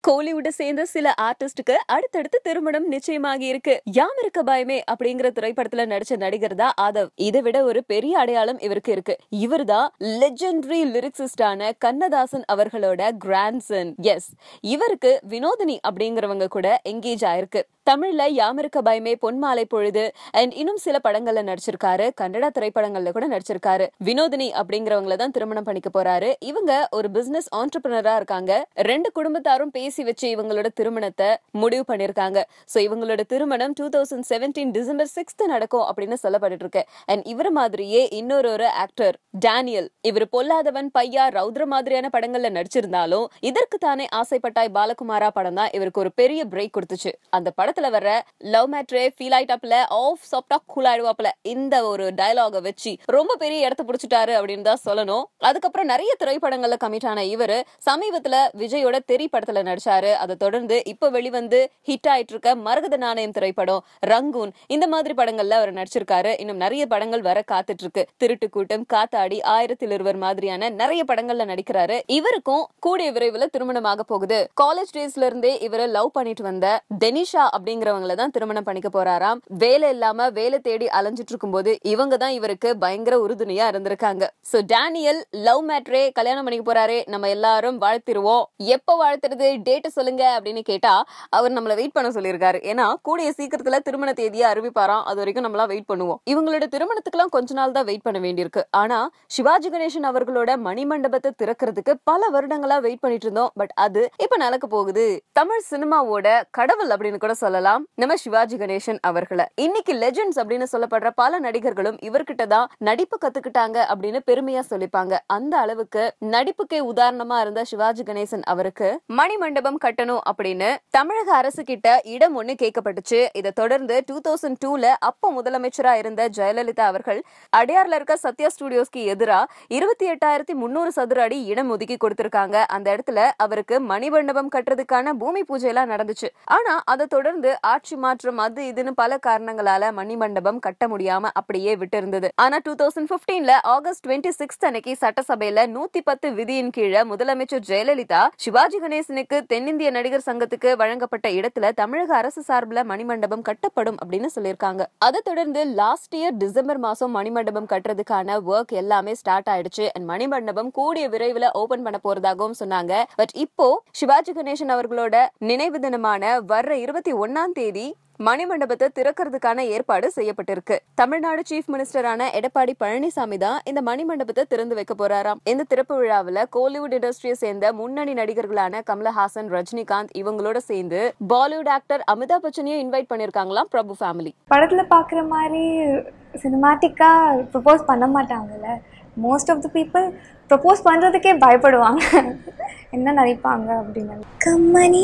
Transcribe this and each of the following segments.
கோலிவுட சேர்ந்த சில ஆர்டிஸ்டுக்கு அடுத்தடுத்து திருமணம் நிச்சயமாகி இருக்கு யாம் இருக்க பயமே அப்படிங்கிற திரைப்படத்துல நடிச்ச நடிகர் தான் ஆதவ் இதை விட ஒரு பெரிய அடையாளம் இவருக்கு இருக்கு இவர்தான் லெஜெண்டரி லிரிக்சிஸ்டான கண்ணதாசன் அவர்களோட கிராண்ட்சன் எஸ் இவருக்கு வினோதினி அப்படிங்கிறவங்க கூட எங்கேஜ் ஆயிருக்கு தமிழ்ல யாம் இருக்க பயமே பொன்மாலை பொழுது அண்ட் இன்னும் சில படங்கள்ல நடிச்சிருக்காரு கன்னடா திரைப்படங்கள்ல கூட நடிச்சிருக்காரு வினோதினி அப்படிங்கிறவங்கள தான் திருமணம் பண்ணிக்க போறாரு இவங்க ஒரு பிசினஸ் ஆண்டர்பிரினரா இருக்காங்க ரெண்டு குடும்பத்தாரும் பேசி வச்சு இவங்களோட திருமணத்தை முடிவு பண்ணிருக்காங்க சோ இவங்களோட திருமணம் two thousand seventeen December sixth நடக்கும் அப்படின்னு சொல்லப்பட்டு இருக்கு அண்ட் இவர் மாதிரியே இன்னொரு ஒரு ஆக்டர் டேனியல் இவர் பொல்லாதவன் பையா ரௌத்ர மாதிரியான படங்கள்ல நடிச்சிருந்தாலும் இதற்கு தானே ஆசைப்பட்டாய் பாலகுமாரா படம் தான் இவருக்கு ஒரு பெரிய பிரேக் கொடுத்துச்சு அந்த படத்துல வர்ற லவ் மேட்ரே ஃபீல் ஆயிட்டாப்ல ஆஃப் சாப்டா கூல் ஆயிடுவாப்ல இந்த ஒரு டயலாக வச்சு ரொம்ப பெரிய இடத்த புடிச்சிட்டாரு அப்படின்னு தான் சொல்லணும் அதுக்கப்புறம் நிறைய திரைப்படங்கள்ல கமிட் ஆன இவரு சமீபத்துல விஜயோட தெரி படத்துல நடிச்சாரு அதை தொடர்ந்து இப்ப வெளிவந்து ஹிட் ஆயிட்டு இருக்க மரகத நாணயம் திரைப்படம் ரங்கூன் இந்த மாதிரி படங்கள்ல அவர் நடிச்சிருக்காரு இன்னும் நிறைய படங்கள் வர காத்துட்டு இருக்கு திருட்டு கூட்டம் காத்தாடி ஆயிரத்தில் இருவர் மாதிரியான நிறைய படங்கள்ல நடிக்கிறாரு இவருக்கும் கூடிய விரைவில் திருமணமாக போகுது காலேஜ் டேஸ்ல இருந்தே இவரை லவ் பண்ணிட்டு வந்த டெனிஷா அப்படிங்கிறவங்கள தான் திருமணம் பண்ணிக்க போறாராம் வேலை இல்லாம வேலை தேடி அலைஞ்சிட்டு இருக்கும்போது இவங்க தான் இவருக்கு பயங்கர உறுதுணையா இருந்திருக்காங்க சோ டேனியல் லவ் மேட்ரே கல்யாணம் பண்ணிக்க போறாரே நம்ம எல்லாரும் வாழ்த்திருவோம் எப்ப வாழ்த்துறது டேட் சொல்லுங்க அப்படின்னு கேட்டா அவர் நம்மள வெயிட் பண்ண சொல்லியிருக்காரு ஏன்னா கூடிய சீக்கிரத்துல திருமண தேதியை அறிவிப்பாராம் அது வரைக்கும் நம்மளாம் வெயிட் பண்ணுவோம் இவங்களோட திருமணத்துக்குலாம் கொஞ்ச நாள் தான் வெயிட் பண்ண வேண்டியிருக்கு ஆனா சிவாஜி கணேசன் அவர்களோட மணிமண்டபத்தை திறக்கிறதுக்கு பல வருடங்களா வெயிட் பண்ணிட்டு இருந்தோம் பட் அது இப்ப நடக்க போகுது தமிழ் சினிமாவோட கடவுள் அப்படின்னு கூட சொல்லலாம் நம்ம சிவாஜி கணேசன் அவர்களை இன்னைக்கு லெஜெண்ட்ஸ் அப்படின்னு சொல்லப்படுற பல நடிகர்களும் இவர்கிட்ட தான் நடிப்பு கத்துக்கிட்டாங்க அப்படின்னு பெருமையா சொல்லிப்பாங்க அந்த அளவுக்கு நடிப்புக்கே உதாரணமா இருந்த சிவாஜி கணேசன் அவருக்கு மணிமண்டபம் கட்டணும் அப்படின்னு தமிழக அரசு கிட்ட இடம் ஒண்ணு கேட்கப்பட்டுச்சு இதை தொடர்ந்து டூ தௌசண்ட் டூல அப்போ முதலமைச்சரா இருந்த ஜெயலலிதா அவர்கள் அடையார்ல இருக்க சத்யா ஸ்டுடியோஸ்க்கு எதிரா இருபத்தி எட்டாயிரத்தி முன்னூறு சதுர அடி இடம் ஒதுக்கி கொடுத்திருக்காங்க அந்த இடத்துல அவருக்கு மணிமண்டபம் கட்டுறதுக்கான பூமி பூஜை எல்லாம் நடந்துச்சு ஆனா அதை தொடர்ந்து ஆட்சி மாற்றம் அது இதுன்னு பல காரணங்களால மணிமண்டபம் கட்ட முடியாம அப்படியே விட்டு இருந்தது ஆனா டூ தௌசண்ட் பிப்டீன்ல ஆகஸ்ட் டுவெண்ட்டி சிக்ஸ்த் அன்னைக்கு சட்டசபையில நூத்தி பத்து விதியின் கீழே முதலமைச்சர் ஜெயலலிதா சிவாஜி கணேசனுக்கு தென்னிந்திய நடிகர் சங்கத்துக்கு வழங்கப்பட்ட இடத்துல தமிழக அரசு சார்பில் மணிமண்டபம் கட்டப்படும் அப்படின்னு சொல்லியிருக்காங்க அதை தொடர்ந்து லாஸ்ட் இயர் டிசம்பர் மாசம் மணிமண்டபம் கட்டுறதுக்கான ஒர்க் எல்லாமே ஸ்டார்ட் ஆயிடுச்சு அண்ட் மணிமண்டபம் கூடிய விரைவில் ஓபன் பண்ண போறதாகவும் சொன்னாங்க பட் இப்போ சிவாஜி கணேசன் அவர்களோட நினைவு தினமான வர்ற இருபத்தி ஒன்னாம் தேதி மணிமண்டபத்தை திறக்கிறதுக்கான ஏற்பாடு செய்யப்பட்டிருக்கு தமிழ்நாடு சீஃப் மினிஸ்டரான எடப்பாடி பழனிசாமி தான் இந்த மணிமண்டபத்தை திறந்து வைக்க போறாராம் இந்த திறப்பு விழாவில் கோலிவுட் இண்டஸ்ட்ரியை சேர்ந்த முன்னணி நடிகர்களான கமலஹாசன் ரஜினிகாந்த் இவங்களோட சேர்ந்து பாலிவுட் ஆக்டர் அமிதாப் பச்சனையும் இன்வைட் பண்ணிருக்காங்களாம் பிரபு ஃபேமிலி படத்துல பார்க்குற மாதிரி சினிமாட்டிக்காக ப்ரப்போஸ் பண்ண மாட்டாங்கல்ல most of the people propose பண்ணுறதுக்கே பயப்படுவாங்க என்ன நினைப்பாங்க அப்படின்னு கம்மனி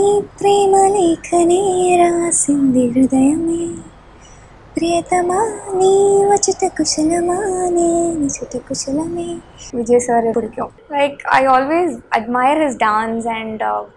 ప్రేమ లేఖనే రాసింది హృదయమే ప్రియతమా నీ వచట కుశలమా నేను చుట కుశలమే விஜய் சார் பிடிக்கும் like I always admire his dance and